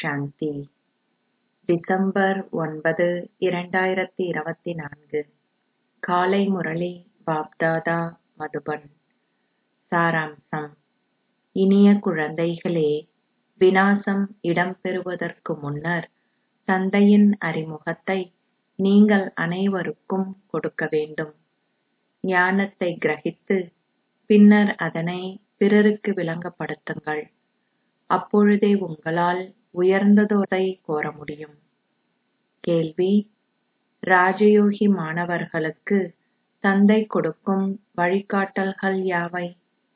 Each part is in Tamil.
சாந்தி டிசம்பர் ஒன்பது இரண்டாயிரத்தி இருபத்தி நான்கு காலை முரளி பாப்தாதா மதுபன் சாராம்சம் இனிய குழந்தைகளே விநாசம் இடம்பெறுவதற்கு முன்னர் தந்தையின் அறிமுகத்தை நீங்கள் அனைவருக்கும் கொடுக்க வேண்டும் ஞானத்தை கிரகித்து பின்னர் அதனை பிறருக்கு விளங்கப்படுத்துங்கள் அப்பொழுதே உங்களால் உயர்ந்ததொன்றை கோர முடியும் கேள்வி ராஜயோகி மாணவர்களுக்கு தந்தை கொடுக்கும் வழிகாட்டல்கள் யாவை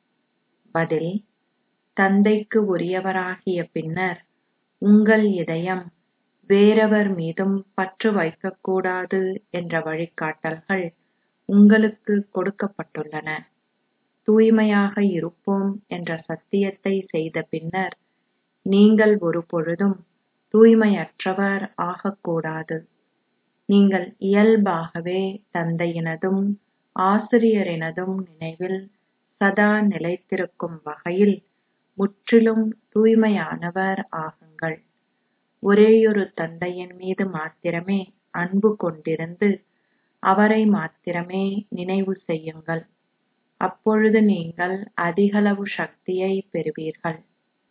பதில் தந்தைக்கு உரியவராகிய பின்னர் உங்கள் இதயம் வேறெவர் மீதும் பற்று வைக்கக்கூடாது என்ற வழிகாட்டல்கள் உங்களுக்கு கொடுக்கப்பட்டுள்ளன தூய்மையாக இருப்போம் என்ற சத்தியத்தை செய்த பின்னர் நீங்கள் ஒருபொழுதும் தூய்மையற்றவர் ஆகக்கூடாது நீங்கள் இயல்பாகவே தந்தையினதும் ஆசிரியரினதும் நினைவில் சதா நிலைத்திருக்கும் வகையில் முற்றிலும் தூய்மையானவர் ஆகுங்கள் ஒரேயொரு தந்தையின் மீது மாத்திரமே அன்பு கொண்டிருந்து அவரை மாத்திரமே நினைவு செய்யுங்கள் அப்பொழுது நீங்கள் அதிகளவு சக்தியை பெறுவீர்கள்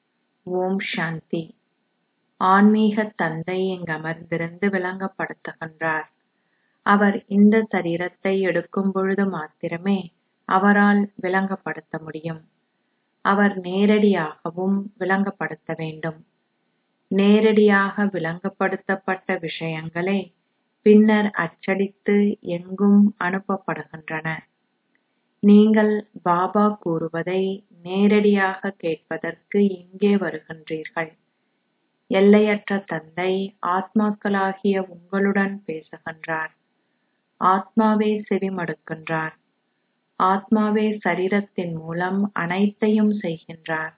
ஓம் சாந்தி ஆன்மீக தந்தை இங்கமர்ந்திருந்து விளங்கப்படுத்துகின்றார் அவர் இந்த சரீரத்தை எடுக்கும் பொழுது மாத்திரமே அவரால் விளங்கப்படுத்த முடியும் அவர் நேரடியாகவும் விளங்கப்படுத்த வேண்டும் நேரடியாக விளங்கப்படுத்தப்பட்ட விஷயங்களே பின்னர் அச்சடித்து எங்கும் அனுப்பப்படுகின்றன நீங்கள் பாபா கூறுவதை நேரடியாக கேட்பதற்கு இங்கே வருகின்றீர்கள் எல்லையற்ற தந்தை ஆத்மாக்களாகிய உங்களுடன் பேசுகின்றார் ஆத்மாவே செவிமடுக்கின்றார் ஆத்மாவே சரீரத்தின் மூலம் அனைத்தையும் செய்கின்றார்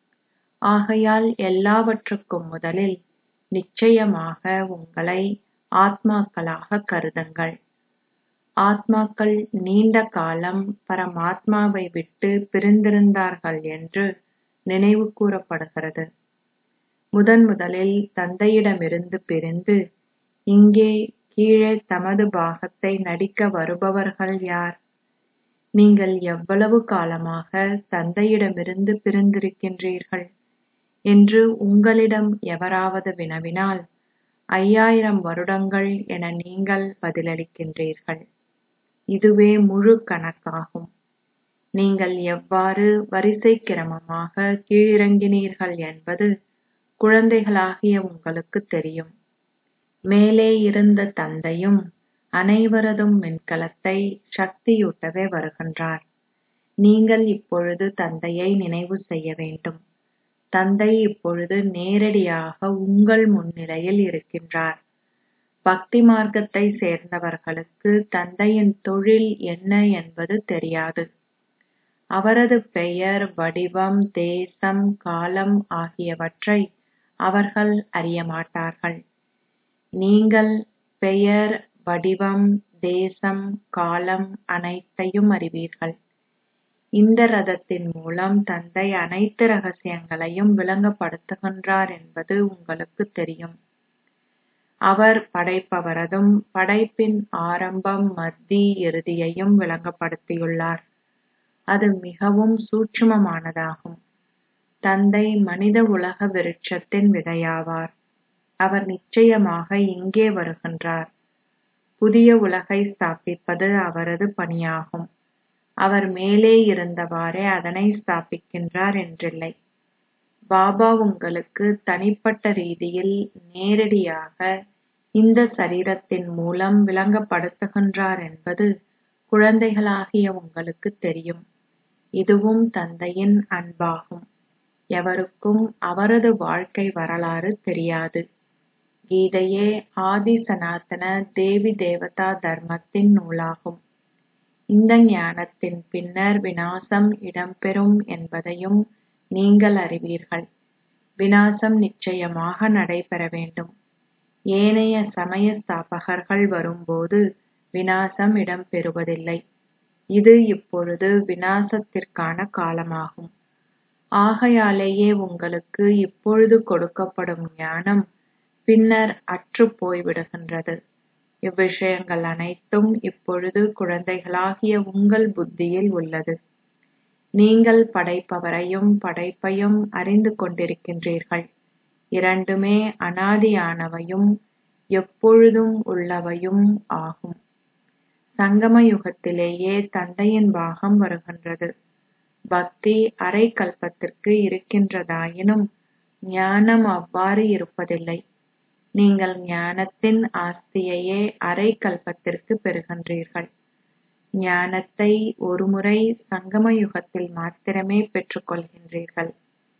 ஆகையால் எல்லாவற்றுக்கும் முதலில் நிச்சயமாக உங்களை ஆத்மாக்களாக கருதுங்கள் ஆத்மாக்கள் நீண்ட காலம் பரமாத்மாவை விட்டு பிரிந்திருந்தார்கள் என்று நினைவு கூறப்படுகிறது முதன் முதலில் தந்தையிடமிருந்து பிரிந்து இங்கே கீழே தமது பாகத்தை நடிக்க வருபவர்கள் யார் நீங்கள் எவ்வளவு காலமாக தந்தையிடமிருந்து பிரிந்திருக்கின்றீர்கள் என்று உங்களிடம் எவராவது வினவினால் ஐயாயிரம் வருடங்கள் என நீங்கள் பதிலளிக்கின்றீர்கள் இதுவே முழு கணக்காகும் நீங்கள் எவ்வாறு வரிசை கிரமமாக கீழிறங்கினீர்கள் என்பது குழந்தைகளாகிய உங்களுக்கு தெரியும் மேலே இருந்த தந்தையும் அனைவரதும் மின்கலத்தை சக்தியூட்டவே வருகின்றார் நீங்கள் இப்பொழுது தந்தையை நினைவு செய்ய வேண்டும் தந்தை இப்பொழுது நேரடியாக உங்கள் முன்னிலையில் இருக்கின்றார் பக்தி மார்க்கத்தை சேர்ந்தவர்களுக்கு தந்தையின் தொழில் என்ன என்பது தெரியாது அவரது பெயர் வடிவம் தேசம் காலம் ஆகியவற்றை அவர்கள் அறியமாட்டார்கள் நீங்கள் பெயர் வடிவம் தேசம் காலம் அனைத்தையும் அறிவீர்கள் இந்த ரதத்தின் மூலம் தந்தை அனைத்து ரகசியங்களையும் விளங்கப்படுத்துகின்றார் என்பது உங்களுக்கு தெரியும் அவர் படைப்பவரதும் படைப்பின் ஆரம்பம் மத்தி இறுதியையும் விளங்கப்படுத்தியுள்ளார் அது மிகவும் சூட்சுமமானதாகும் தந்தை மனித உலக விருட்சத்தின் விதையாவார் அவர் நிச்சயமாக இங்கே வருகின்றார் புதிய உலகை ஸ்தாபிப்பது அவரது பணியாகும் அவர் மேலே இருந்தவாறே அதனை ஸ்தாபிக்கின்றார் என்றில்லை பாபா உங்களுக்கு தனிப்பட்ட ரீதியில் நேரடியாக இந்த சரீரத்தின் மூலம் விளங்கப்படுத்துகின்றார் என்பது குழந்தைகளாகிய உங்களுக்கு தெரியும் இதுவும் தந்தையின் அன்பாகும் எவருக்கும் அவரது வாழ்க்கை வரலாறு தெரியாது கீதையே ஆதி சனாதன தேவி தேவதா தர்மத்தின் நூலாகும் இந்த ஞானத்தின் பின்னர் விநாசம் இடம்பெறும் என்பதையும் நீங்கள் அறிவீர்கள் விநாசம் நிச்சயமாக நடைபெற வேண்டும் ஏனைய சமய ஸ்தாபகர்கள் வரும்போது விநாசம் இடம்பெறுவதில்லை இது இப்பொழுது விநாசத்திற்கான காலமாகும் ஆகையாலேயே உங்களுக்கு இப்பொழுது கொடுக்கப்படும் ஞானம் பின்னர் அற்றுப் போய்விடுகின்றது இவ்விஷயங்கள் அனைத்தும் இப்பொழுது குழந்தைகளாகிய உங்கள் புத்தியில் உள்ளது நீங்கள் படைப்பவரையும் படைப்பையும் அறிந்து கொண்டிருக்கின்றீர்கள் இரண்டுமே அனாதியானவையும் எப்பொழுதும் உள்ளவையும் ஆகும் சங்கம யுகத்திலேயே தந்தையின் பாகம் வருகின்றது பக்தி அரை கல்பத்திற்கு இருக்கின்றதாயினும் ஞானம் அவ்வாறு இருப்பதில்லை நீங்கள் ஞானத்தின் ஆஸ்தியையே அரை கல்பத்திற்கு பெறுகின்றீர்கள் ஞானத்தை ஒருமுறை சங்கம யுகத்தில் மாத்திரமே பெற்றுக் கொள்கின்றீர்கள்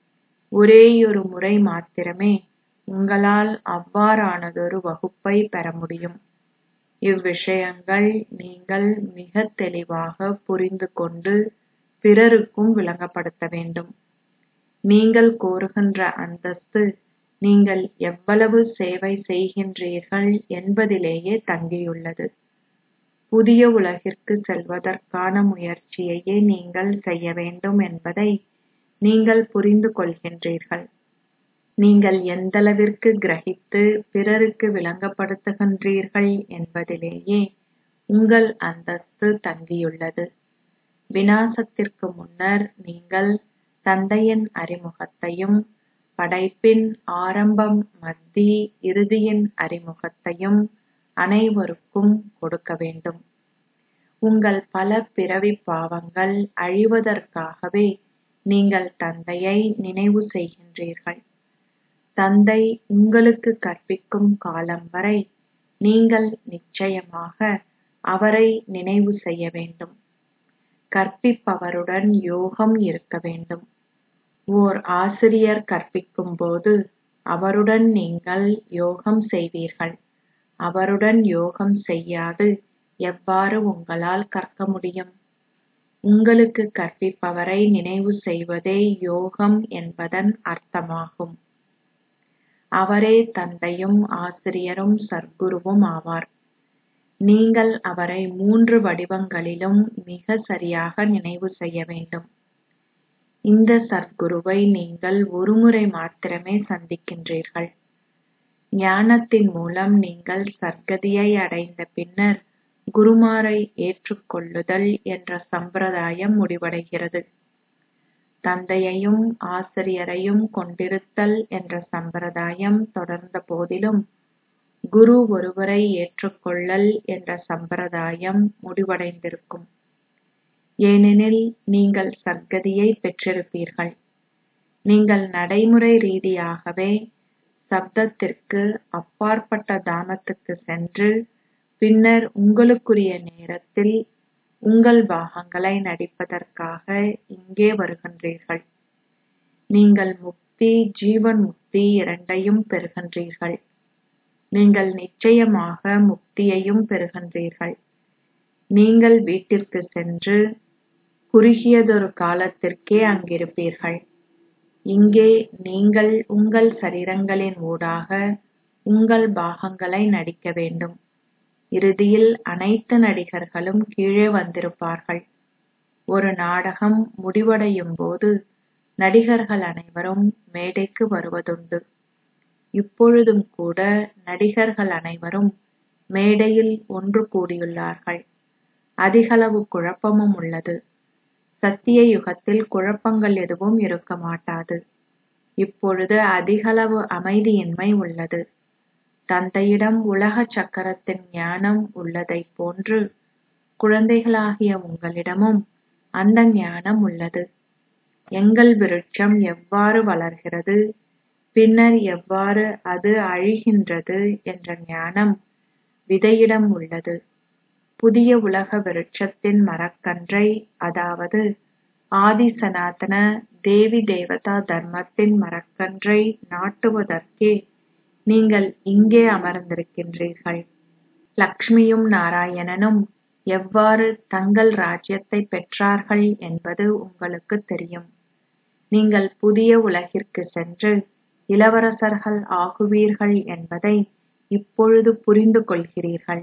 ஒரேயொரு முறை மாத்திரமே உங்களால் அவ்வாறானதொரு வகுப்பை பெற முடியும் இவ்விஷயங்கள் நீங்கள் மிகத் தெளிவாக புரிந்து கொண்டு பிறருக்கும் விளங்கப்படுத்த வேண்டும் நீங்கள் கோருகின்ற அந்தஸ்து நீங்கள் எவ்வளவு சேவை செய்கின்றீர்கள் என்பதிலேயே தங்கியுள்ளது புதிய உலகிற்கு செல்வதற்கான முயற்சியையே நீங்கள் செய்ய வேண்டும் என்பதை நீங்கள் புரிந்து கொள்கின்றீர்கள் நீங்கள் எந்தளவிற்கு கிரகித்து பிறருக்கு விளங்கப்படுத்துகின்றீர்கள் என்பதிலேயே உங்கள் அந்தஸ்து தங்கியுள்ளது விநாசத்திற்கு முன்னர் நீங்கள் தந்தையின் அறிமுகத்தையும் படைப்பின் ஆரம்பம் மத்தி இறுதியின் அறிமுகத்தையும் அனைவருக்கும் கொடுக்க வேண்டும் உங்கள் பல பிறவிப் பாவங்கள் அழிவதற்காகவே நீங்கள் தந்தையை நினைவு செய்கின்றீர்கள் தந்தை உங்களுக்கு கற்பிக்கும் காலம் வரை நீங்கள் நிச்சயமாக அவரை நினைவு செய்ய வேண்டும் கற்பிப்பவருடன் யோகம் இருக்க வேண்டும் ஓர் ஆசிரியர் கற்பிக்கும் போது அவருடன் நீங்கள் யோகம் செய்வீர்கள் அவருடன் யோகம் செய்யாது எவ்வாறு உங்களால் கற்க முடியும் உங்களுக்கு கற்பிப்பவரை நினைவு செய்வதே யோகம் என்பதன் அர்த்தமாகும் அவரே தந்தையும் ஆசிரியரும் சர்க்குருவும் ஆவார் நீங்கள் அவரை மூன்று வடிவங்களிலும் மிக சரியாக நினைவு செய்ய வேண்டும் இந்த சர்க்குருவை நீங்கள் ஒருமுறை மாத்திரமே சந்திக்கின்றீர்கள் ஞானத்தின் மூலம் நீங்கள் சர்க்கதியை அடைந்த பின்னர் குருமாரை ஏற்றுக்கொள்ளுதல் என்ற சம்பிரதாயம் முடிவடைகிறது தந்தையையும் ஆசிரியரையும் கொண்டிருத்தல் என்ற சம்பிரதாயம் தொடர்ந்த போதிலும் குரு ஒருவரை ஏற்றுக்கொள்ளல் என்ற சம்பிரதாயம் முடிவடைந்திருக்கும் ஏனெனில் நீங்கள் சர்க்கதியை பெற்றிருப்பீர்கள் நீங்கள் நடைமுறை ரீதியாகவே சப்தத்திற்கு அப்பாற்பட்ட தாமத்துக்கு சென்று பின்னர் உங்களுக்குரிய நேரத்தில் உங்கள் பாகங்களை நடிப்பதற்காக இங்கே வருகின்றீர்கள் நீங்கள் முக்தி ஜீவன் முக்தி இரண்டையும் பெறுகின்றீர்கள் நீங்கள் நிச்சயமாக முக்தியையும் பெறுகின்றீர்கள் நீங்கள் வீட்டிற்கு சென்று குறுகியதொரு காலத்திற்கே அங்கிருப்பீர்கள் இங்கே நீங்கள் உங்கள் சரீரங்களின் ஊடாக உங்கள் பாகங்களை நடிக்க வேண்டும் இறுதியில் அனைத்து நடிகர்களும் கீழே வந்திருப்பார்கள் ஒரு நாடகம் முடிவடையும் போது நடிகர்கள் அனைவரும் மேடைக்கு வருவதுண்டு இப்பொழுதும் கூட நடிகர்கள் அனைவரும் மேடையில் ஒன்று கூடியுள்ளார்கள் அதிகளவு குழப்பமும் உள்ளது சத்திய யுகத்தில் குழப்பங்கள் எதுவும் இருக்க மாட்டாது இப்பொழுது அதிகளவு அமைதியின்மை உள்ளது தந்தையிடம் உலக சக்கரத்தின் ஞானம் உள்ளதைப் போன்று குழந்தைகளாகிய உங்களிடமும் அந்த ஞானம் உள்ளது எங்கள் விருட்சம் எவ்வாறு வளர்கிறது பின்னர் எவ்வாறு அது அழிகின்றது என்ற ஞானம் விதையிடம் உள்ளது புதிய உலக விருட்சத்தின் மரக்கன்றை அதாவது ஆதி சனாதன தேவி தேவதா தர்மத்தின் மரக்கன்றை நாட்டுவதற்கே நீங்கள் இங்கே அமர்ந்திருக்கின்றீர்கள் லக்ஷ்மியும் நாராயணனும் எவ்வாறு தங்கள் ராஜ்யத்தை பெற்றார்கள் என்பது உங்களுக்கு தெரியும் நீங்கள் புதிய உலகிற்கு சென்று இளவரசர்கள் ஆகுவீர்கள் என்பதை இப்பொழுது புரிந்து கொள்கிறீர்கள்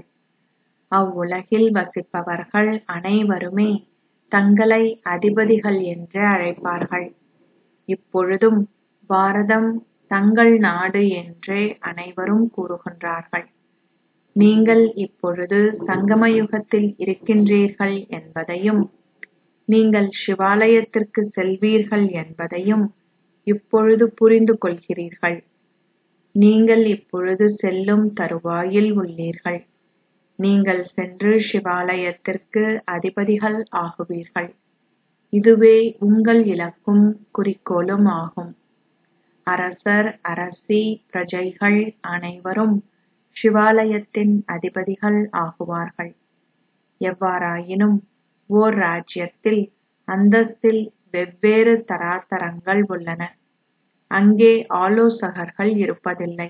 அவ்வுலகில் வசிப்பவர்கள் அனைவருமே தங்களை அதிபதிகள் என்று அழைப்பார்கள் இப்பொழுதும் பாரதம் தங்கள் நாடு என்றே அனைவரும் கூறுகின்றார்கள் நீங்கள் இப்பொழுது சங்கமயுகத்தில் இருக்கின்றீர்கள் என்பதையும் நீங்கள் சிவாலயத்திற்கு செல்வீர்கள் என்பதையும் இப்பொழுது புரிந்து கொள்கிறீர்கள் நீங்கள் இப்பொழுது செல்லும் தருவாயில் உள்ளீர்கள் நீங்கள் சென்று சிவாலயத்திற்கு அதிபதிகள் ஆகுவீர்கள் இதுவே உங்கள் இலக்கும் குறிக்கோளும் ஆகும் அரசர் அரசி பிரஜைகள் அனைவரும் சிவாலயத்தின் அதிபதிகள் ஆகுவார்கள் எவ்வாறாயினும் ஓர் ராஜ்யத்தில் அந்தஸ்தில் வெவ்வேறு தராதரங்கள் உள்ளன அங்கே ஆலோசகர்கள் இருப்பதில்லை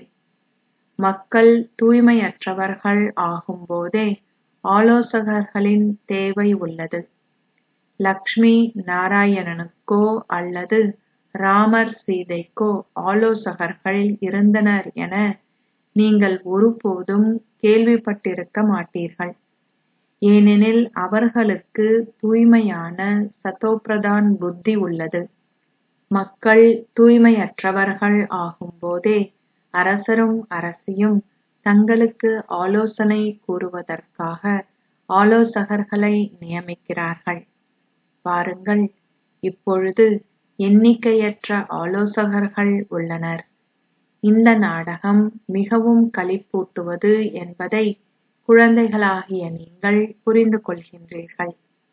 மக்கள் தூய்மையற்றவர்கள் ஆகும்போதே ஆலோசகர்களின் தேவை உள்ளது லக்ஷ்மி நாராயணனுக்கோ அல்லது ராமர் சீதைக்கோ ஆலோசகர்கள் இருந்தனர் என நீங்கள் ஒருபோதும் கேள்விப்பட்டிருக்க மாட்டீர்கள் ஏனெனில் அவர்களுக்கு தூய்மையான சதோப்பிரதான் புத்தி உள்ளது மக்கள் தூய்மையற்றவர்கள் ஆகும்போதே அரசரும் அரசியும் தங்களுக்கு ஆலோசனை கூறுவதற்காக ஆலோசகர்களை நியமிக்கிறார்கள் பாருங்கள் இப்பொழுது எண்ணிக்கையற்ற ஆலோசகர்கள் உள்ளனர் இந்த நாடகம் மிகவும் களிப்பூட்டுவது என்பதை குழந்தைகளாகிய நீங்கள் புரிந்து கொள்கின்றீர்கள்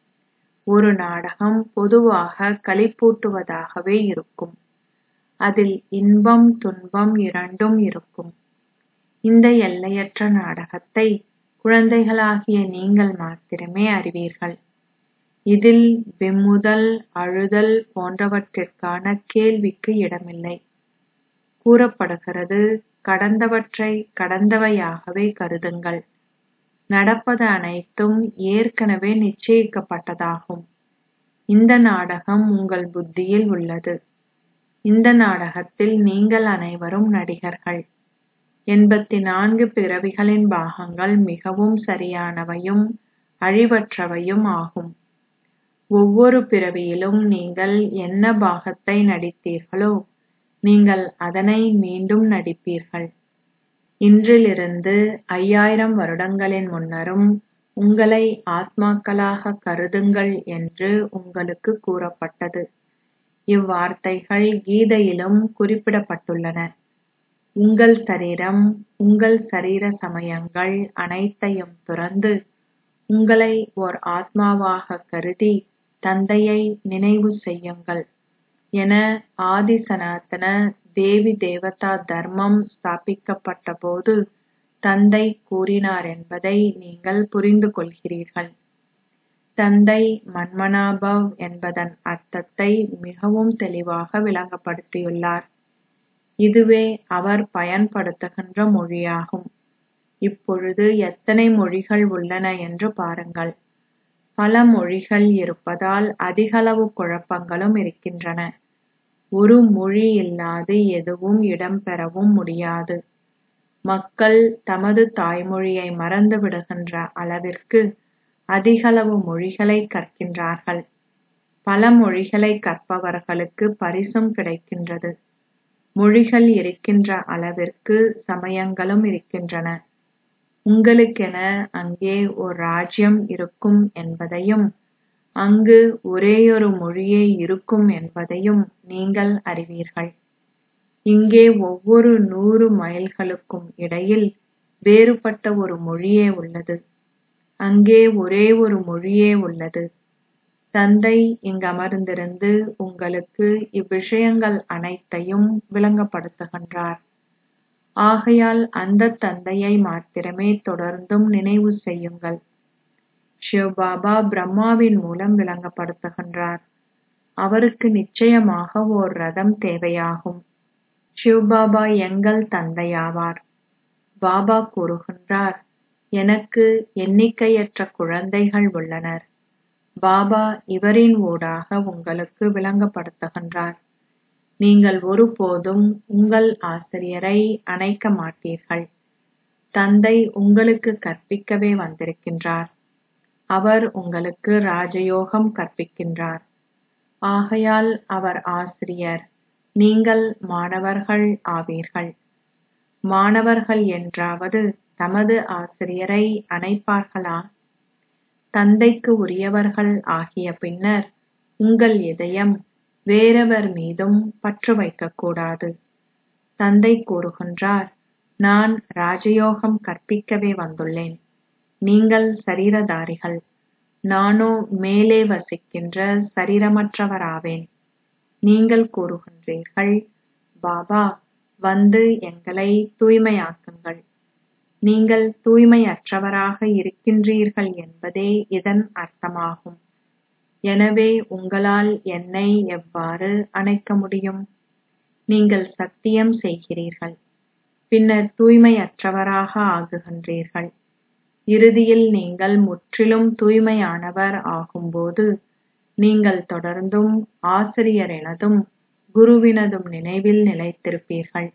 ஒரு நாடகம் பொதுவாக களிப்பூட்டுவதாகவே இருக்கும் அதில் இன்பம் துன்பம் இரண்டும் இருக்கும் இந்த எல்லையற்ற நாடகத்தை குழந்தைகளாகிய நீங்கள் மாத்திரமே அறிவீர்கள் இதில் விம்முதல் அழுதல் போன்றவற்றிற்கான கேள்விக்கு இடமில்லை கூறப்படுகிறது கடந்தவற்றை கடந்தவையாகவே கருதுங்கள் நடப்பது அனைத்தும் ஏற்கனவே நிச்சயிக்கப்பட்டதாகும் இந்த நாடகம் உங்கள் புத்தியில் உள்ளது இந்த நாடகத்தில் நீங்கள் அனைவரும் நடிகர்கள் எண்பத்தி நான்கு பிறவிகளின் பாகங்கள் மிகவும் சரியானவையும் அழிவற்றவையும் ஆகும் ஒவ்வொரு பிறவியிலும் நீங்கள் என்ன பாகத்தை நடித்தீர்களோ நீங்கள் அதனை மீண்டும் நடிப்பீர்கள் இன்றிலிருந்து ஐயாயிரம் வருடங்களின் முன்னரும் உங்களை ஆத்மாக்களாக கருதுங்கள் என்று உங்களுக்கு கூறப்பட்டது இவ்வார்த்தைகள் கீதையிலும் குறிப்பிடப்பட்டுள்ளன உங்கள் சரீரம் உங்கள் சரீர சமயங்கள் அனைத்தையும் துறந்து உங்களை ஓர் ஆத்மாவாக கருதி தந்தையை நினைவு செய்யுங்கள் என ஆதி சனாதன தேவி தேவதா தர்மம் ஸ்தாபிக்கப்பட்ட போது தந்தை கூறினார் என்பதை நீங்கள் புரிந்து கொள்கிறீர்கள் தந்தை மன்மனாபவ் என்பதன் அர்த்தத்தை மிகவும் தெளிவாக விளங்கப்படுத்தியுள்ளார் இதுவே அவர் பயன்படுத்துகின்ற மொழியாகும் இப்பொழுது எத்தனை மொழிகள் உள்ளன என்று பாருங்கள் பல மொழிகள் இருப்பதால் அதிகளவு குழப்பங்களும் இருக்கின்றன ஒரு மொழி இல்லாது எதுவும் இடம்பெறவும் முடியாது மக்கள் தமது தாய்மொழியை மறந்து விடுகின்ற அளவிற்கு அதிகளவு மொழிகளை கற்கின்றார்கள் பல மொழிகளை கற்பவர்களுக்கு பரிசும் கிடைக்கின்றது மொழிகள் இருக்கின்ற அளவிற்கு சமயங்களும் இருக்கின்றன உங்களுக்கென அங்கே ஒரு ராஜ்யம் இருக்கும் என்பதையும் அங்கு ஒரேயொரு மொழியே இருக்கும் என்பதையும் நீங்கள் அறிவீர்கள் இங்கே ஒவ்வொரு நூறு மைல்களுக்கும் இடையில் வேறுபட்ட ஒரு மொழியே உள்ளது அங்கே ஒரே ஒரு மொழியே உள்ளது தந்தை இங்கமர்ந்திருந்து உங்களுக்கு இவ்விஷயங்கள் அனைத்தையும் விளங்கப்படுத்துகின்றார் ஆகையால் அந்த தந்தையை மாத்திரமே தொடர்ந்தும் நினைவு செய்யுங்கள் சிவபாபா பிரம்மாவின் மூலம் விளங்கப்படுத்துகின்றார் அவருக்கு நிச்சயமாக ஓர் ரதம் தேவையாகும் சிவபாபா எங்கள் தந்தையாவார் பாபா கூறுகின்றார் எனக்கு எண்ணிக்கையற்ற குழந்தைகள் உள்ளனர் பாபா இவரின் ஊடாக உங்களுக்கு விளங்கப்படுத்துகின்றார் நீங்கள் ஒருபோதும் உங்கள் ஆசிரியரை அணைக்க மாட்டீர்கள் தந்தை உங்களுக்கு கற்பிக்கவே வந்திருக்கின்றார் அவர் உங்களுக்கு ராஜயோகம் கற்பிக்கின்றார் ஆகையால் அவர் ஆசிரியர் நீங்கள் மாணவர்கள் ஆவீர்கள் மாணவர்கள் என்றாவது தமது ஆசிரியரை அணைப்பார்களா தந்தைக்கு உரியவர்கள் ஆகிய பின்னர் உங்கள் இதயம் வேறெவர் மீதும் பற்று வைக்கக்கூடாது தந்தை கூறுகின்றார் நான் ராஜயோகம் கற்பிக்கவே வந்துள்ளேன் நீங்கள் சரீரதாரிகள் நானோ மேலே வசிக்கின்ற சரீரமற்றவராவேன் நீங்கள் கூறுகின்றீர்கள் பாபா வந்து எங்களை தூய்மையாக்குங்கள் நீங்கள் தூய்மையற்றவராக இருக்கின்றீர்கள் என்பதே இதன் அர்த்தமாகும் எனவே உங்களால் என்னை எவ்வாறு அணைக்க முடியும் நீங்கள் சத்தியம் செய்கிறீர்கள் பின்னர் தூய்மையற்றவராக ஆகுகின்றீர்கள் இறுதியில் நீங்கள் முற்றிலும் தூய்மையானவர் ஆகும்போது நீங்கள் தொடர்ந்தும் ஆசிரியரினதும் குருவினதும் நினைவில் நிலைத்திருப்பீர்கள்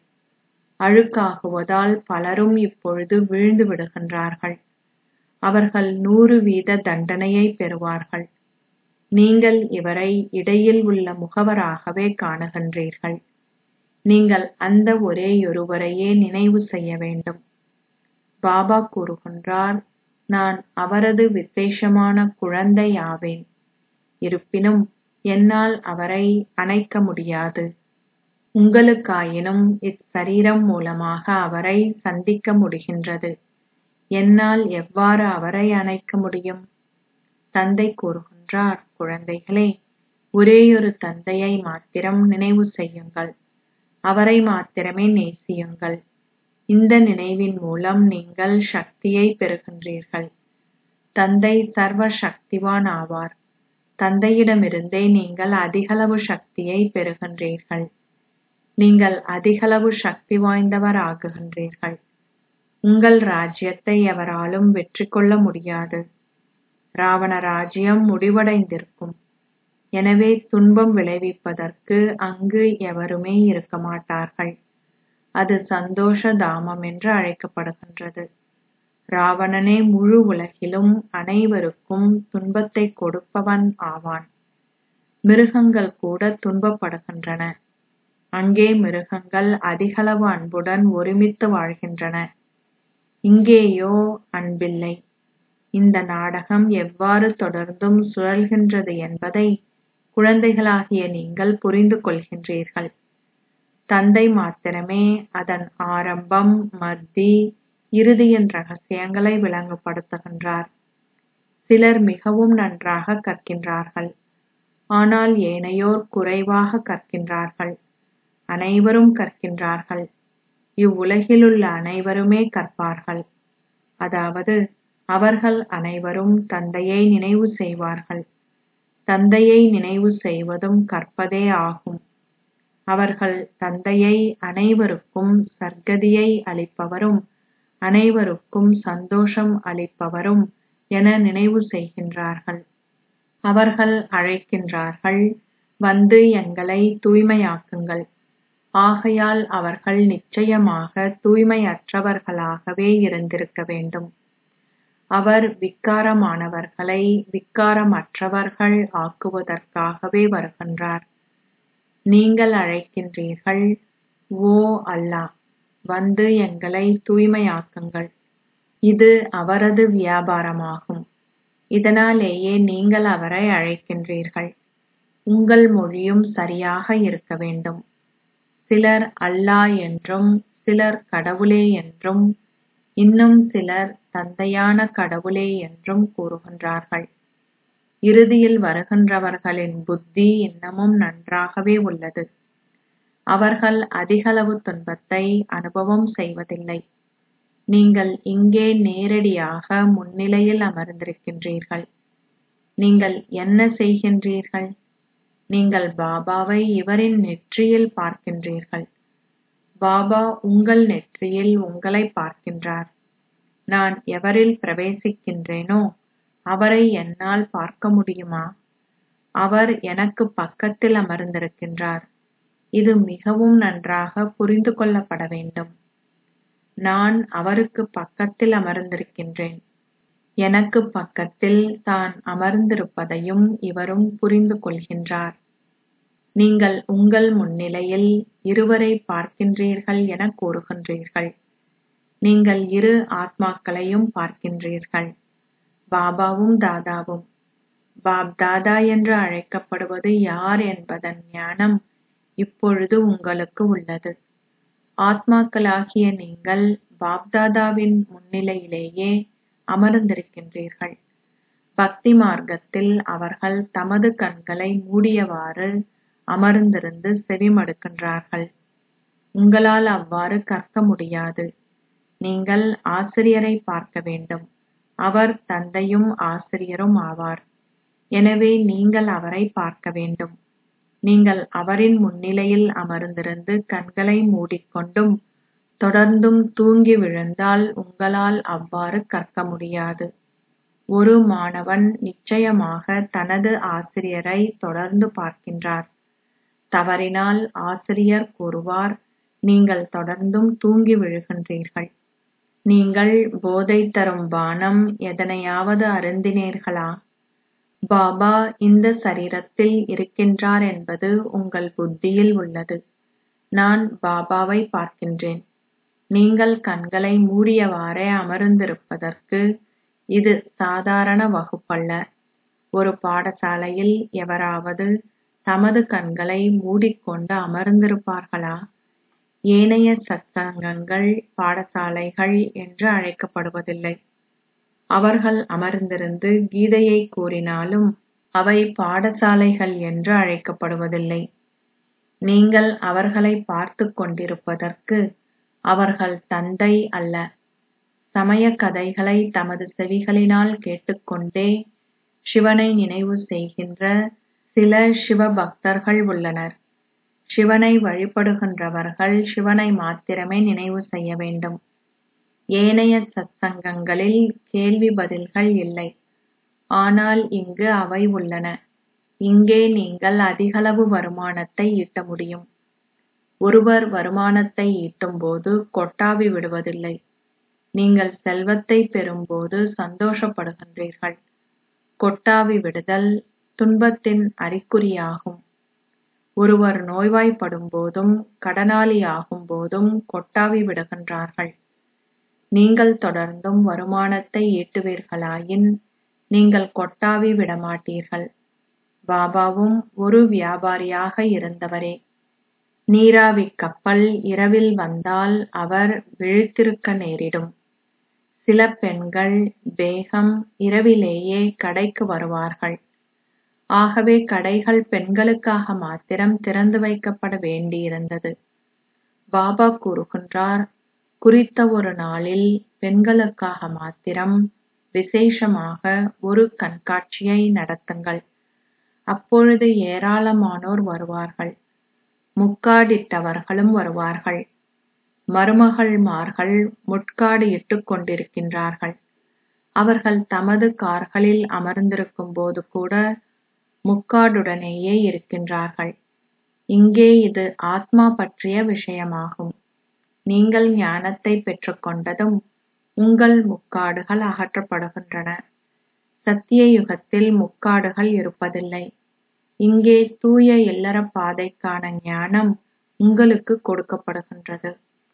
அழுக்காகுவதால் பலரும் இப்பொழுது வீழ்ந்து விடுகின்றார்கள் அவர்கள் நூறு வீத தண்டனையை பெறுவார்கள் நீங்கள் இவரை இடையில் உள்ள முகவராகவே காணுகின்றீர்கள் நீங்கள் அந்த ஒரேயொருவரையே நினைவு செய்ய வேண்டும் பாபா கூறுகின்றார் நான் அவரது விசேஷமான குழந்தை ஆவேன் இருப்பினும் என்னால் அவரை அணைக்க முடியாது உங்களுக்காயினும் இச்சரீரம் மூலமாக அவரை சந்திக்க முடிகின்றது என்னால் எவ்வாறு அவரை அணைக்க முடியும் தந்தை கூறுகின்றார் குழந்தைகளே ஒரேயொரு தந்தையை மாத்திரம் நினைவு செய்யுங்கள் அவரை மாத்திரமே நேசியுங்கள் இந்த நினைவின் மூலம் நீங்கள் சக்தியை பெறுகின்றீர்கள் தந்தை சர்வ சக்திவான் ஆவார் தந்தையிடமிருந்தே நீங்கள் அதிகளவு சக்தியை பெறுகின்றீர்கள் நீங்கள் அதிகளவு சக்தி வாய்ந்தவர் ஆகுகின்றீர்கள் உங்கள் ராஜ்யத்தை எவராலும் வெற்றி கொள்ள முடியாது ராவண ராஜ்யம் முடிவடைந்திருக்கும் எனவே துன்பம் விளைவிப்பதற்கு அங்கு எவருமே இருக்க மாட்டார்கள் அது சந்தோஷ தாமம் என்று அழைக்கப்படுகின்றது ராவணனே முழு உலகிலும் அனைவருக்கும் துன்பத்தை கொடுப்பவன் ஆவான் மிருகங்கள் கூட துன்பப்படுகின்றன அங்கே மிருகங்கள் அதிகளவு அன்புடன் ஒருமித்து வாழ்கின்றன இங்கேயோ அன்பில்லை இந்த நாடகம் எவ்வாறு தொடர்ந்தும் சுழல்கின்றது என்பதை குழந்தைகளாகிய நீங்கள் புரிந்து கொள்கின்றீர்கள் தந்தை மாத்திரமே அதன் ஆரம்பம் மத்தி இறுதியின் ரகசியங்களை விளங்கப்படுத்துகின்றார் சிலர் மிகவும் நன்றாக கற்கின்றார்கள் ஆனால் ஏனையோர் குறைவாக கற்கின்றார்கள் அனைவரும் கற்கின்றார்கள் இவ்வுலகிலுள்ள அனைவருமே கற்பார்கள் அதாவது அவர்கள் அனைவரும் தந்தையை நினைவு செய்வார்கள் தந்தையை நினைவு செய்வதும் கற்பதே ஆகும் அவர்கள் தந்தையை அனைவருக்கும் சர்க்கதியை அளிப்பவரும் அனைவருக்கும் சந்தோஷம் அளிப்பவரும் என நினைவு செய்கின்றார்கள் அவர்கள் அழைக்கின்றார்கள் வந்து எங்களை தூய்மையாக்குங்கள் ஆகையால் அவர்கள் நிச்சயமாக தூய்மையற்றவர்களாகவே இருந்திருக்க வேண்டும் அவர் விக்காரமானவர்களை விக்காரமற்றவர்கள் ஆக்குவதற்காகவே வருகின்றார் நீங்கள் அழைக்கின்றீர்கள் ஓ அல்லாஹ் வந்து எங்களை தூய்மையாக்குங்கள் இது அவரது வியாபாரமாகும் இதனாலேயே நீங்கள் அவரை அழைக்கின்றீர்கள் உங்கள் மொழியும் சரியாக இருக்க வேண்டும் சிலர் அல்லாஹ் என்றும் சிலர் கடவுளே என்றும் இன்னும் சிலர் தந்தையான கடவுளே என்றும் கூறுகின்றார்கள் இறுதியில் வருகின்றவர்களின் புத்தி இன்னமும் நன்றாகவே உள்ளது அவர்கள் அதிகளவு துன்பத்தை அனுபவம் செய்வதில்லை நீங்கள் இங்கே நேரடியாக முன்னிலையில் அமர்ந்திருக்கின்றீர்கள் நீங்கள் என்ன செய்கின்றீர்கள் நீங்கள் பாபாவை இவரின் நெற்றியில் பார்க்கின்றீர்கள் பாபா உங்கள் நெற்றியில் உங்களை பார்க்கின்றார் நான் எவரில் பிரவேசிக்கின்றேனோ அவரை என்னால் பார்க்க முடியுமா அவர் எனக்கு பக்கத்தில் அமர்ந்திருக்கின்றார் இது மிகவும் நன்றாக புரிந்து கொள்ளப்பட வேண்டும் நான் அவருக்கு பக்கத்தில் அமர்ந்திருக்கின்றேன் எனக்கு பக்கத்தில் தான் அமர்ந்திருப்பதையும் இவரும் புரிந்து கொள்கின்றார் நீங்கள் உங்கள் முன்னிலையில் இருவரை பார்க்கின்றீர்கள் என கூறுகின்றீர்கள் நீங்கள் இரு ஆத்மாக்களையும் பார்க்கின்றீர்கள் பாபாவும் தாதாவும் பாப் தாதா என்று அழைக்கப்படுவது யார் என்பதன் ஞானம் இப்பொழுது உங்களுக்கு உள்ளது ஆத்மாக்களாகிய நீங்கள் பாப்தாதாவின் முன்னிலையிலேயே அமர்ந்திருக்கின்றீர்கள் பக்தி மார்க்கத்தில் அவர்கள் தமது கண்களை மூடியவாறு அமர்ந்திருந்து செவிமடுக்கின்றார்கள் உங்களால் அவ்வாறு கற்க முடியாது நீங்கள் ஆசிரியரை பார்க்க வேண்டும் அவர் தந்தையும் ஆசிரியரும் ஆவார் எனவே நீங்கள் அவரை பார்க்க வேண்டும் நீங்கள் அவரின் முன்னிலையில் அமர்ந்திருந்து கண்களை மூடிக்கொண்டும் தொடர்ந்தும் தூங்கி விழுந்தால் உங்களால் அவ்வாறு கற்க முடியாது ஒரு மாணவன் நிச்சயமாக தனது ஆசிரியரை தொடர்ந்து பார்க்கின்றார் தவறினால் ஆசிரியர் கூறுவார் நீங்கள் தொடர்ந்தும் தூங்கி விழுகின்றீர்கள் நீங்கள் போதை தரும் பானம் எதனையாவது அருந்தினீர்களா பாபா இந்த சரீரத்தில் இருக்கின்றார் என்பது உங்கள் புத்தியில் உள்ளது நான் பாபாவை பார்க்கின்றேன் நீங்கள் கண்களை மூடியவாறே அமர்ந்திருப்பதற்கு இது சாதாரண வகுப்பல்ல ஒரு பாடசாலையில் எவராவது தமது கண்களை மூடிக்கொண்டு அமர்ந்திருப்பார்களா ஏனைய சத்சங்கங்கள் பாடசாலைகள் என்று அழைக்கப்படுவதில்லை அவர்கள் அமர்ந்திருந்து கீதையை கூறினாலும் அவை பாடசாலைகள் என்று அழைக்கப்படுவதில்லை நீங்கள் அவர்களை பார்த்துக் கொண்டிருப்பதற்கு அவர்கள் தந்தை அல்ல சமய கதைகளை தமது செவிகளினால் கேட்டுக்கொண்டே சிவனை நினைவு செய்கின்ற சில சிவ பக்தர்கள் உள்ளனர் சிவனை வழிபடுகின்றவர்கள் சிவனை மாத்திரமே நினைவு செய்ய வேண்டும் ஏனைய சத்சங்கங்களில் கேள்வி பதில்கள் இல்லை ஆனால் இங்கு அவை உள்ளன இங்கே நீங்கள் அதிகளவு வருமானத்தை ஈட்ட முடியும் ஒருவர் வருமானத்தை ஈட்டும்போது கொட்டாவி விடுவதில்லை நீங்கள் செல்வத்தை பெறும்போது சந்தோஷப்படுகின்றீர்கள் கொட்டாவி விடுதல் துன்பத்தின் அறிகுறியாகும் ஒருவர் நோய்வாய்ப்படும் போதும் கடனாளி ஆகும் போதும் கொட்டாவி விடுகின்றார்கள் நீங்கள் தொடர்ந்தும் வருமானத்தை ஈட்டுவீர்களாயின் நீங்கள் கொட்டாவி விடமாட்டீர்கள் பாபாவும் ஒரு வியாபாரியாக இருந்தவரே நீராவி கப்பல் இரவில் வந்தால் அவர் விழித்திருக்க நேரிடும் சில பெண்கள் பேகம் இரவிலேயே கடைக்கு வருவார்கள் ஆகவே கடைகள் பெண்களுக்காக மாத்திரம் திறந்து வைக்கப்பட வேண்டியிருந்தது பாபா கூறுகின்றார் குறித்த ஒரு நாளில் பெண்களுக்காக மாத்திரம் விசேஷமாக ஒரு கண்காட்சியை நடத்துங்கள் அப்பொழுது ஏராளமானோர் வருவார்கள் முக்காடிட்டவர்களும் வருவார்கள் மருமகள்மார்கள் முட்காடு இட்டுக் கொண்டிருக்கின்றார்கள் அவர்கள் தமது கார்களில் அமர்ந்திருக்கும் போது கூட முக்காடுடனேயே இருக்கின்றார்கள் இங்கே இது ஆத்மா பற்றிய விஷயமாகும் நீங்கள் ஞானத்தை பெற்றுக்கொண்டதும் உங்கள் முக்காடுகள் அகற்றப்படுகின்றன சத்திய யுகத்தில் முக்காடுகள் இருப்பதில்லை இங்கே தூய இல்லற பாதைக்கான ஞானம் உங்களுக்கு கொடுக்கப்படுகின்றது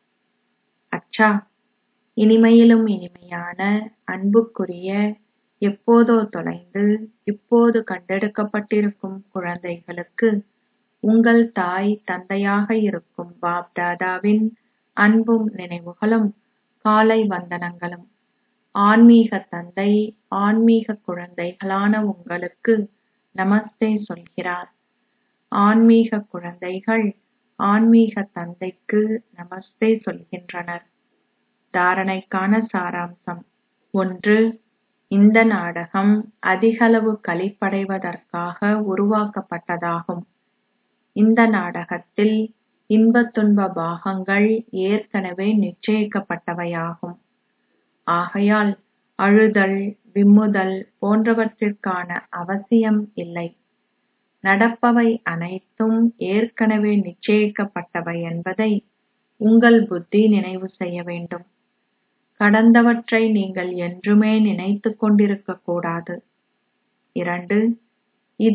அச்சா இனிமையிலும் இனிமையான அன்புக்குரிய எப்போதோ தொலைந்து இப்போது கண்டெடுக்கப்பட்டிருக்கும் குழந்தைகளுக்கு உங்கள் தாய் தந்தையாக இருக்கும் பாப் தாதாவின் அன்பும் நினைவுகளும் காலை வந்தனங்களும் ஆன்மீக தந்தை ஆன்மீக குழந்தைகளான உங்களுக்கு நமஸ்தே சொல்கிறார் ஆன்மீக குழந்தைகள் ஆன்மீக தந்தைக்கு நமஸ்தே சொல்கின்றனர் தாரணைக்கான சாராம்சம் ஒன்று இந்த நாடகம் அதிகளவு களிப்படைவதற்காக உருவாக்கப்பட்டதாகும் இந்த நாடகத்தில் இன்பத் துன்ப பாகங்கள் ஏற்கனவே நிச்சயிக்கப்பட்டவையாகும் ஆகையால் அழுதல் விம்முதல் போன்றவற்றிற்கான அவசியம் இல்லை நடப்பவை அனைத்தும் ஏற்கனவே நிச்சயிக்கப்பட்டவை என்பதை உங்கள் புத்தி நினைவு செய்ய வேண்டும் கடந்தவற்றை நீங்கள் என்றுமே நினைத்துக் கொண்டிருக்க கூடாது இரண்டு இது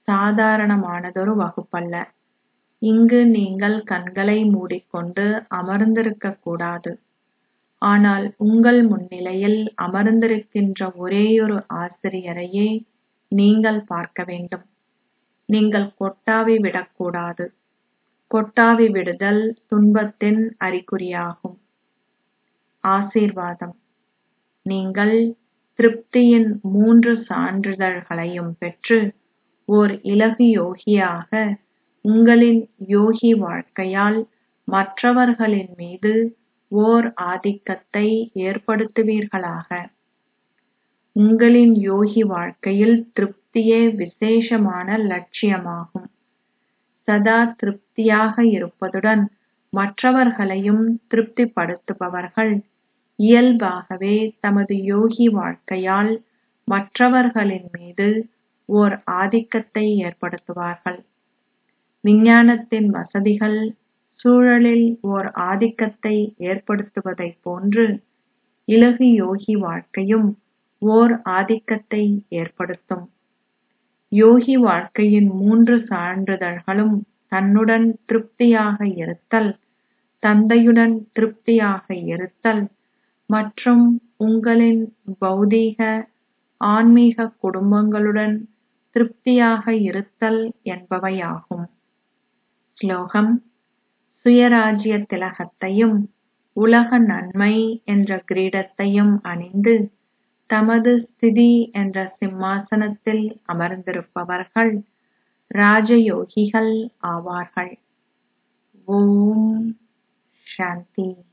சாதாரணமானதொரு வகுப்பல்ல இங்கு நீங்கள் கண்களை மூடிக்கொண்டு அமர்ந்திருக்கக் கூடாது ஆனால் உங்கள் முன்னிலையில் அமர்ந்திருக்கின்ற ஒரேயொரு ஆசிரியரையே நீங்கள் பார்க்க வேண்டும் நீங்கள் கொட்டாவி விடக்கூடாது கொட்டாவி விடுதல் துன்பத்தின் அறிகுறியாகும் ஆசீர்வாதம் நீங்கள் திருப்தியின் மூன்று சான்றிதழ்களையும் பெற்று ஓர் இலகு யோகியாக உங்களின் யோகி வாழ்க்கையால் மற்றவர்களின் மீது ஓர் ஆதிக்கத்தை ஏற்படுத்துவீர்களாக உங்களின் யோகி வாழ்க்கையில் திருப்தியே விசேஷமான லட்சியமாகும் சதா திருப்தியாக இருப்பதுடன் மற்றவர்களையும் திருப்திப்படுத்துபவர்கள் இயல்பாகவே தமது யோகி வாழ்க்கையால் மற்றவர்களின் மீது ஓர் ஆதிக்கத்தை ஏற்படுத்துவார்கள் விஞ்ஞானத்தின் வசதிகள் சூழலில் ஓர் ஆதிக்கத்தை ஏற்படுத்துவதைப் போன்று இலகு யோகி வாழ்க்கையும் ஓர் ஆதிக்கத்தை ஏற்படுத்தும் யோகி வாழ்க்கையின் மூன்று சான்றிதழ்களும் தன்னுடன் திருப்தியாக இருத்தல் தந்தையுடன் திருப்தியாக இருத்தல் மற்றும் உங்களின் பௌதீக ஆன்மீக குடும்பங்களுடன் திருப்தியாக இருத்தல் என்பவையாகும் ஸ்லோகம் சுயராஜ்ய திலகத்தையும் உலக நன்மை என்ற கிரீடத்தையும் அணிந்து தமது ஸ்திதி என்ற சிம்மாசனத்தில் அமர்ந்திருப்பவர்கள் ராஜயோகிகள் ஆவார்கள் ஓம் சாந்தி